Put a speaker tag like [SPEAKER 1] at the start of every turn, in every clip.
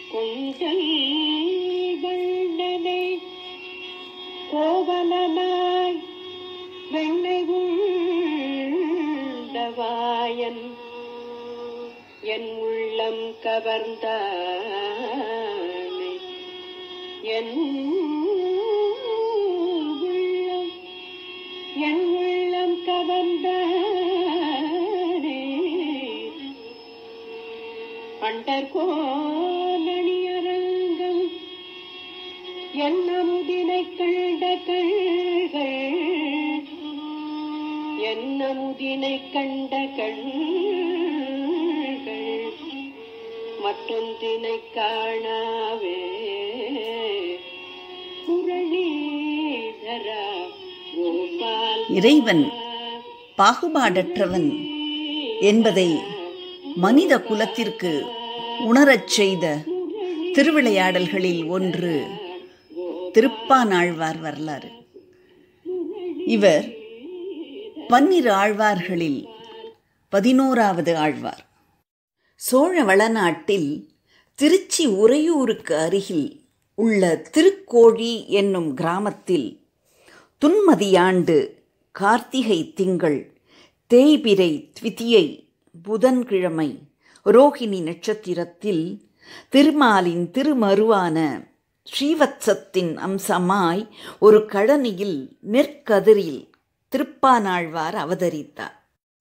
[SPEAKER 1] கொஞ்சல் வண்ணனை கோவலனாய் வெண்ணை உண்டவாயன் என் உள்ளம் கவர்ந்தானை என் உள்ளம் என் உள்ளம் கவர்ந்தானே அண்டர்கோனணியரங்கம் என்ன முதினை கண்ட கண்கள் என்ன முதினை கண்ட கண்கள் மற்றொன்றினை காணாவே முரளிதரா கோபால்
[SPEAKER 2] இறைவன் பாகுபாடற்றவன் என்பதை மனித குலத்திற்கு உணரச் செய்த திருவிளையாடல்களில் ஒன்று திருப்பானாழ்வார் வரலாறு இவர் பன்னிரு ஆழ்வார்களில் பதினோராவது ஆழ்வார் சோழ வளநாட்டில் திருச்சி உறையூருக்கு அருகில் உள்ள திருக்கோழி என்னும் கிராமத்தில் துன்மதியாண்டு கார்த்திகை திங்கள் தேய்பிரை த்விதியை புதன்கிழமை ரோகிணி நட்சத்திரத்தில் திருமாலின் திருமருவான ஸ்ரீவத்சத்தின் அம்சமாய் ஒரு கழனியில் நெற்கதிரில் திருப்பானாழ்வார் அவதரித்தார்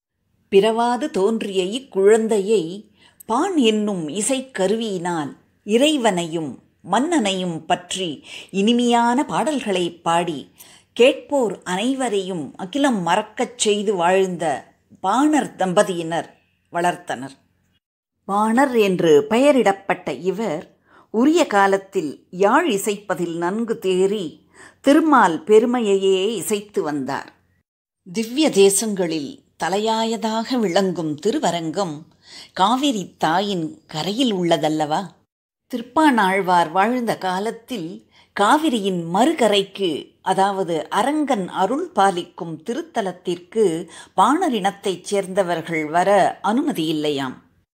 [SPEAKER 2] பிறவாது தோன்றிய இக்குழந்தையை பான் என்னும் இசைக்கருவியினால் இறைவனையும் மன்னனையும் பற்றி இனிமையான பாடல்களை பாடி கேட்போர் அனைவரையும் அகிலம் மறக்கச் செய்து வாழ்ந்த பாணர் தம்பதியினர் வளர்த்தனர் பாணர் என்று பெயரிடப்பட்ட இவர் உரிய காலத்தில் யாழ் இசைப்பதில் நன்கு தேறி திருமால் பெருமையையே இசைத்து வந்தார் திவ்ய தேசங்களில் தலையாயதாக விளங்கும் திருவரங்கம் காவிரி தாயின் கரையில் உள்ளதல்லவா திருப்பானாழ்வார் வாழ்ந்த காலத்தில் காவிரியின் மறுகரைக்கு அதாவது அரங்கன் அருள் பாலிக்கும் திருத்தலத்திற்கு பாணரினத்தைச் சேர்ந்தவர்கள் வர அனுமதி இல்லையாம்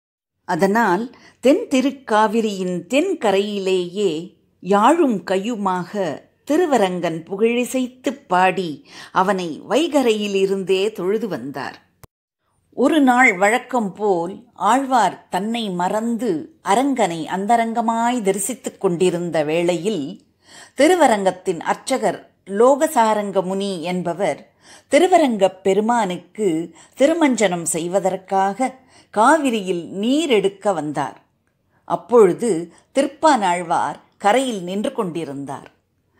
[SPEAKER 2] அதனால் தென் திருக்காவிரியின் தென்கரையிலேயே யாழும் கையுமாக திருவரங்கன் புகழிசைத்துப் பாடி அவனை வைகரையிலிருந்தே தொழுது வந்தார் ஒரு நாள் வழக்கம் போல் ஆழ்வார் தன்னை மறந்து அரங்கனை அந்தரங்கமாய் தரிசித்துக் கொண்டிருந்த வேளையில் திருவரங்கத்தின் அர்ச்சகர் லோகசாரங்க முனி என்பவர் திருவரங்கப் பெருமானுக்கு திருமஞ்சனம் செய்வதற்காக காவிரியில் நீர் எடுக்க வந்தார் அப்பொழுது திருப்பானாழ்வார் கரையில் நின்று கொண்டிருந்தார்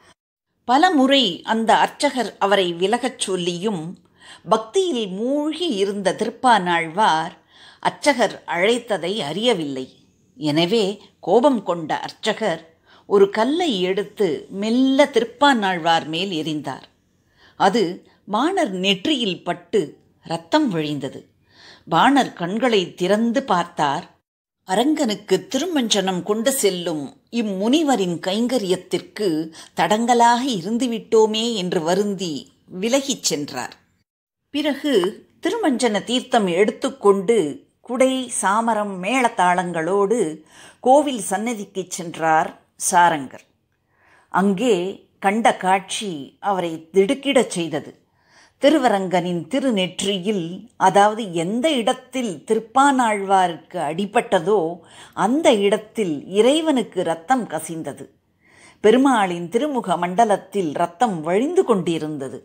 [SPEAKER 2] பலமுறை அந்த அர்ச்சகர் அவரை விலகச் சொல்லியும் பக்தியில் மூழ்கி இருந்த திருப்பானாழ்வார் அர்ச்சகர் அழைத்ததை அறியவில்லை எனவே கோபம் கொண்ட அர்ச்சகர் ஒரு கல்லை எடுத்து மெல்ல திருப்பானாழ்வார் மேல் எறிந்தார் அது பாணர் நெற்றியில் பட்டு ரத்தம் வழிந்தது பாணர் கண்களை திறந்து பார்த்தார் அரங்கனுக்கு திருமஞ்சனம் கொண்டு செல்லும் இம்முனிவரின் கைங்கரியத்திற்கு தடங்கலாக இருந்துவிட்டோமே என்று வருந்தி விலகிச் சென்றார் பிறகு திருமஞ்சன தீர்த்தம் எடுத்துக்கொண்டு குடை சாமரம் மேளதாளங்களோடு கோவில் சன்னதிக்குச் சென்றார் சாரங்கர் அங்கே கண்ட காட்சி அவரை திடுக்கிடச் செய்தது திருவரங்கனின் திருநெற்றியில் அதாவது எந்த இடத்தில் திருப்பானாழ்வாருக்கு அடிபட்டதோ அந்த இடத்தில் இறைவனுக்கு ரத்தம் கசிந்தது பெருமாளின் திருமுக மண்டலத்தில் ரத்தம் வழிந்து கொண்டிருந்தது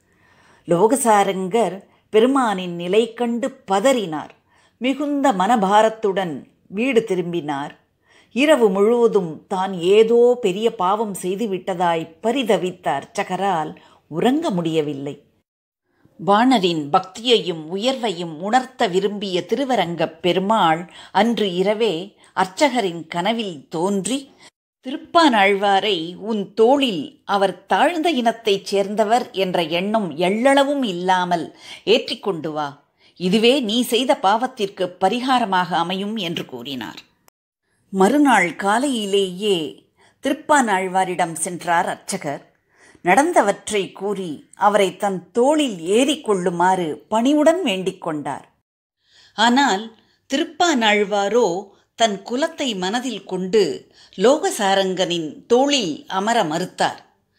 [SPEAKER 2] லோகசாரங்கர் பெருமானின் நிலை கண்டு பதறினார் மிகுந்த மனபாரத்துடன் வீடு திரும்பினார் இரவு முழுவதும் தான் ஏதோ பெரிய பாவம் செய்துவிட்டதாய் பரிதவித்த அர்ச்சகரால் உறங்க முடியவில்லை வாணரின் பக்தியையும் உயர்வையும் உணர்த்த விரும்பிய திருவரங்கப் பெருமாள் அன்று இரவே அர்ச்சகரின் கனவில் தோன்றி திருப்பானாழ்வாரை உன் தோளில் அவர் தாழ்ந்த இனத்தைச் சேர்ந்தவர் என்ற எண்ணம் எள்ளளவும் இல்லாமல் ஏற்றிக்கொண்டு வா இதுவே நீ செய்த பாவத்திற்கு பரிகாரமாக அமையும் என்று கூறினார் மறுநாள் காலையிலேயே திருப்பானாழ்வாரிடம் சென்றார் அர்ச்சகர் நடந்தவற்றை கூறி அவரை தன் தோளில் ஏறிக்கொள்ளுமாறு பணிவுடன் வேண்டிக் கொண்டார் ஆனால் திருப்பானாழ்வாரோ தன் குலத்தை மனதில் கொண்டு லோகசாரங்கனின் தோளில் அமர மறுத்தார்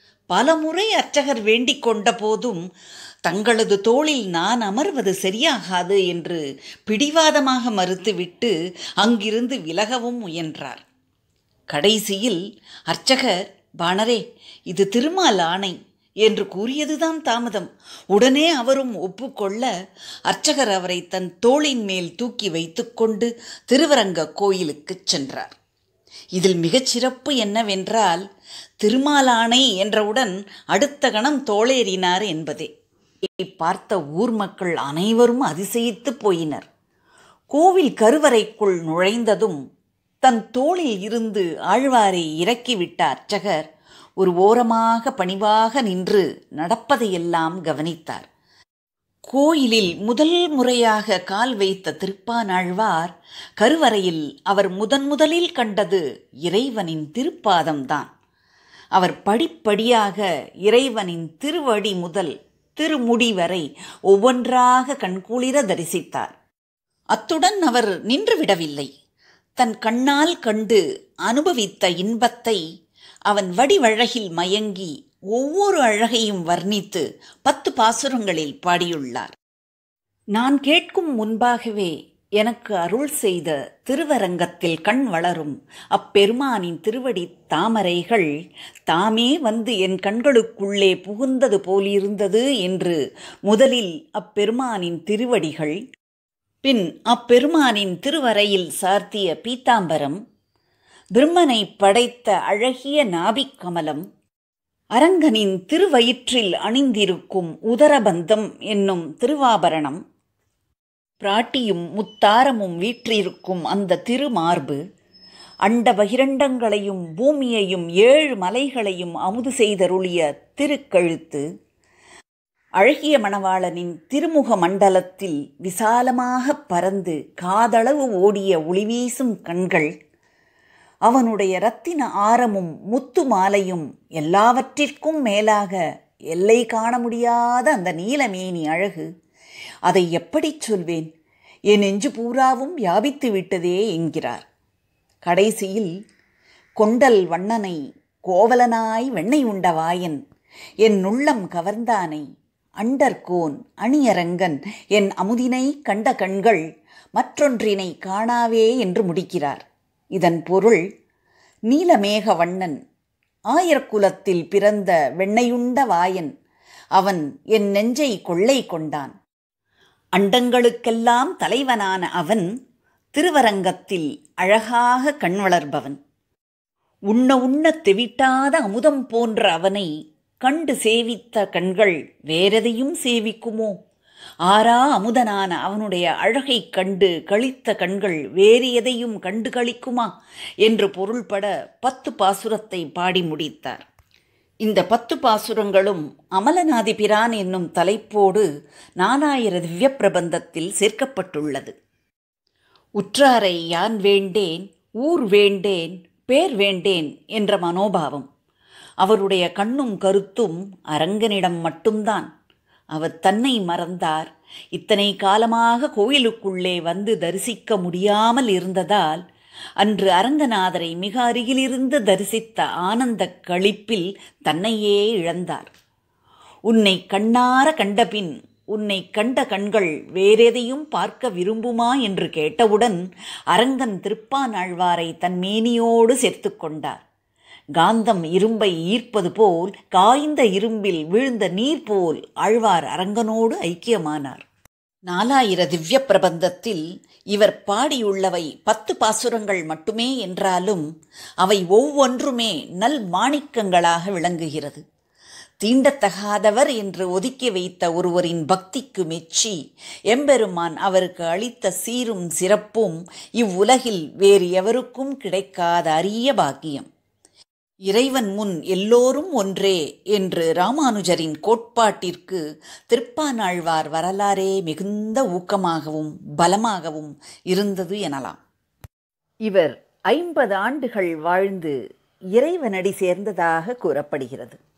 [SPEAKER 2] பலமுறை அர்ச்சகர் வேண்டிக் கொண்ட போதும் தங்களது தோளில் நான் அமர்வது சரியாகாது என்று பிடிவாதமாக மறுத்துவிட்டு அங்கிருந்து விலகவும் முயன்றார் கடைசியில் அர்ச்சகர் பாணரே இது திருமால் ஆணை என்று கூறியதுதான் தாமதம் உடனே அவரும் ஒப்புக்கொள்ள அர்ச்சகர் அவரை தன் தோளின் மேல் தூக்கி வைத்துக்கொண்டு திருவரங்க கோயிலுக்குச் சென்றார் இதில் மிகச் சிறப்பு என்னவென்றால் திருமாலானை என்றவுடன் அடுத்த கணம் தோளேறினார் என்பதே இதை பார்த்த ஊர் மக்கள் அனைவரும் அதிசயித்து போயினர் கோவில் கருவறைக்குள் நுழைந்ததும் தன் தோளில் இருந்து ஆழ்வாரை இறக்கிவிட்ட அர்ச்சகர் ஒரு ஓரமாக பணிவாக நின்று நடப்பதையெல்லாம் கவனித்தார் கோயிலில் முதல் முறையாக கால் வைத்த திருப்பானாழ்வார் கருவறையில் அவர் முதன் முதலில் கண்டது இறைவனின் திருப்பாதம்தான் அவர் படிப்படியாக இறைவனின் திருவடி முதல் திருமுடி வரை ஒவ்வொன்றாக கண்குளிர தரிசித்தார் அத்துடன் அவர் நின்றுவிடவில்லை தன் கண்ணால் கண்டு அனுபவித்த இன்பத்தை அவன் வடிவழகில் மயங்கி ஒவ்வொரு அழகையும் வர்ணித்து பத்து பாசுரங்களில் பாடியுள்ளார் நான் கேட்கும் முன்பாகவே எனக்கு அருள் செய்த திருவரங்கத்தில் கண் வளரும் அப்பெருமானின் திருவடி தாமரைகள் தாமே வந்து என் கண்களுக்குள்ளே புகுந்தது போலிருந்தது என்று முதலில் அப்பெருமானின் திருவடிகள் பின் அப்பெருமானின் திருவரையில் சார்த்திய பீத்தாம்பரம் பிரம்மனை படைத்த அழகிய நாபிக் கமலம் அரங்கனின் திருவயிற்றில் அணிந்திருக்கும் உதரபந்தம் என்னும் திருவாபரணம் பிராட்டியும் முத்தாரமும் வீற்றிருக்கும் அந்த திருமார்பு அண்ட பகிரண்டங்களையும் பூமியையும் ஏழு மலைகளையும் அமுது செய்தருளிய திருக்கழுத்து அழகிய மணவாளனின் திருமுக மண்டலத்தில் விசாலமாக பறந்து காதளவு ஓடிய ஒளிவீசும் கண்கள் அவனுடைய இரத்தின ஆரமும் முத்து மாலையும் எல்லாவற்றிற்கும் மேலாக எல்லை காண முடியாத அந்த நீலமேனி அழகு அதை எப்படிச் சொல்வேன் என் நெஞ்சு பூராவும் வியாபித்து விட்டதே என்கிறார் கடைசியில் கொண்டல் வண்ணனை கோவலனாய் வெண்ணெய் உண்ட வாயன் என் உள்ளம் கவர்ந்தானை அண்டர்கோன் அணியரங்கன் என் அமுதினை கண்ட கண்கள் மற்றொன்றினை காணாவே என்று முடிக்கிறார் இதன் பொருள் நீலமேக வண்ணன் ஆயர்குலத்தில் பிறந்த வெண்ணையுண்ட வாயன் அவன் என் நெஞ்சை கொள்ளை கொண்டான் அண்டங்களுக்கெல்லாம் தலைவனான அவன் திருவரங்கத்தில் அழகாக கண் வளர்பவன் உண்ண உண்ண தெவிட்டாத அமுதம் போன்ற அவனை கண்டு சேவித்த கண்கள் வேறெதையும் சேவிக்குமோ ஆறா அமுதனான அவனுடைய அழகைக் கண்டு கழித்த கண்கள் வேறு எதையும் கண்டு கழிக்குமா என்று பொருள்பட பத்து பாசுரத்தை பாடி முடித்தார் இந்த பத்து பாசுரங்களும் அமலநாதி பிரான் என்னும் தலைப்போடு நாலாயிர திவ்ய பிரபந்தத்தில் சேர்க்கப்பட்டுள்ளது உற்றாரை யான் வேண்டேன் ஊர் வேண்டேன் பேர் வேண்டேன் என்ற மனோபாவம் அவருடைய கண்ணும் கருத்தும் அரங்கனிடம் மட்டும்தான் அவர் தன்னை மறந்தார் இத்தனை காலமாக கோயிலுக்குள்ளே வந்து தரிசிக்க முடியாமல் இருந்ததால் அன்று அரங்கநாதரை மிக அருகிலிருந்து தரிசித்த ஆனந்தக் களிப்பில் தன்னையே இழந்தார் உன்னை கண்ணார கண்டபின் உன்னை கண்ட கண்கள் வேறெதையும் பார்க்க விரும்புமா என்று கேட்டவுடன் அரங்கன் திருப்பானாழ்வாரை தன் மேனியோடு சேர்த்து கொண்டார் காந்தம் இரும்பை ஈர்ப்பது போல் காய்ந்த இரும்பில் வீழ்ந்த நீர் போல் ஆழ்வார் அரங்கனோடு ஐக்கியமானார் நாலாயிர திவ்ய பிரபந்தத்தில் இவர் பாடியுள்ளவை பத்து பாசுரங்கள் மட்டுமே என்றாலும் அவை ஒவ்வொன்றுமே நல் மாணிக்கங்களாக விளங்குகிறது தீண்டத்தகாதவர் என்று ஒதுக்கி வைத்த ஒருவரின் பக்திக்கு மெச்சி எம்பெருமான் அவருக்கு அளித்த சீரும் சிறப்பும் இவ்வுலகில் வேறு எவருக்கும் கிடைக்காத அரிய பாக்கியம் இறைவன் முன் எல்லோரும் ஒன்றே என்று ராமானுஜரின் கோட்பாட்டிற்கு திருப்பானாழ்வார் வரலாறே மிகுந்த ஊக்கமாகவும் பலமாகவும் இருந்தது எனலாம் இவர் ஐம்பது ஆண்டுகள் வாழ்ந்து இறைவனடி சேர்ந்ததாக கூறப்படுகிறது